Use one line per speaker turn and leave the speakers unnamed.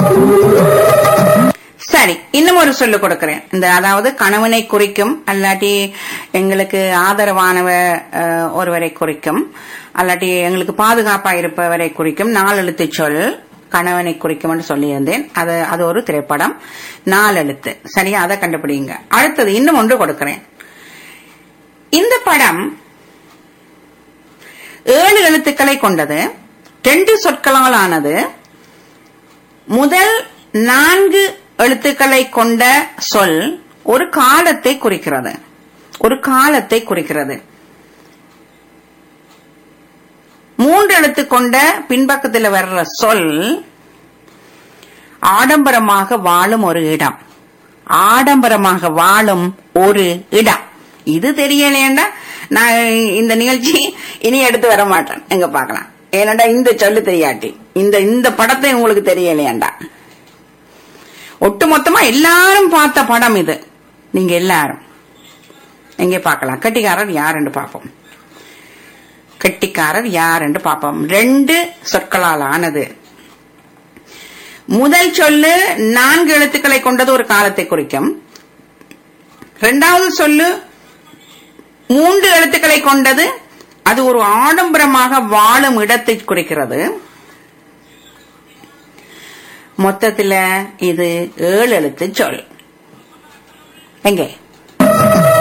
சரி இன்னும் ஒரு சொல்லு கொடுக்கிறேன் இந்த அதாவது கணவனை குறிக்கும் அல்லாட்டி எங்களுக்கு ஆதரவானவ அஹ், ஒருவரை குறிக்கும் அல்லாட்டி எங்களுக்கு பாதுகாப்பா இருப்பவரை குறிக்கும் நாலெழுத்து சொல் கணவனை குறிக்கும்னு சொல்லியிருந்தேன் அது அது ஒரு திரைப்படம் நாலெழுத்து சரியா அதை கண்டுபிடிங்க அடுத்தது இன்னும் ஒன்று கொடுக்கிறேன் இந்த படம் ஏழு எழுத்துக்களை கொண்டது ரெண்டு சொற்களால் ஆனது முதல் நான்கு எழுத்துக்களை கொண்ட சொல் ஒரு காலத்தை குறிக்கிறது ஒரு காலத்தை குறிக்கிறது மூன்று எழுத்து கொண்ட பின்பக்கத்தில் வர்ற சொல் ஆடம்பரமாக வாழும் ஒரு இடம் ஆடம்பரமாக வாழும் ஒரு இடம் இது தெரியலையேண்டா நான் இந்த நிகழ்ச்சி இனி எடுத்து வர மாட்டேன் எங்க பார்க்கலாம் ஏனண்டா இந்த சொல்லு தெரியாட்டி இந்த இந்த படத்தை உங்களுக்கு தெரியலையாண்டா ஒட்டு மொத்தமா எல்லாரும் பார்த்த படம் இது நீங்க எல்லாரும் எங்கே பார்க்கலாம் கட்டிக்காரர் யாருன்னு பார்ப்போம் கெட்டிக்காரர் யார் என்று பார்ப்போம் ரெண்டு சொற்களால் ஆனது முதல் சொல்லு நான்கு எழுத்துக்களை கொண்டது ஒரு காலத்தை குறிக்கும் இரண்டாவது சொல்லு மூன்று எழுத்துக்களை கொண்டது அது ஒரு ஆடம்பரமாக வாழும் இடத்தை குறிக்கிறது மொத்தத்துல இது ஏழு எழுத்து சொல் எங்கே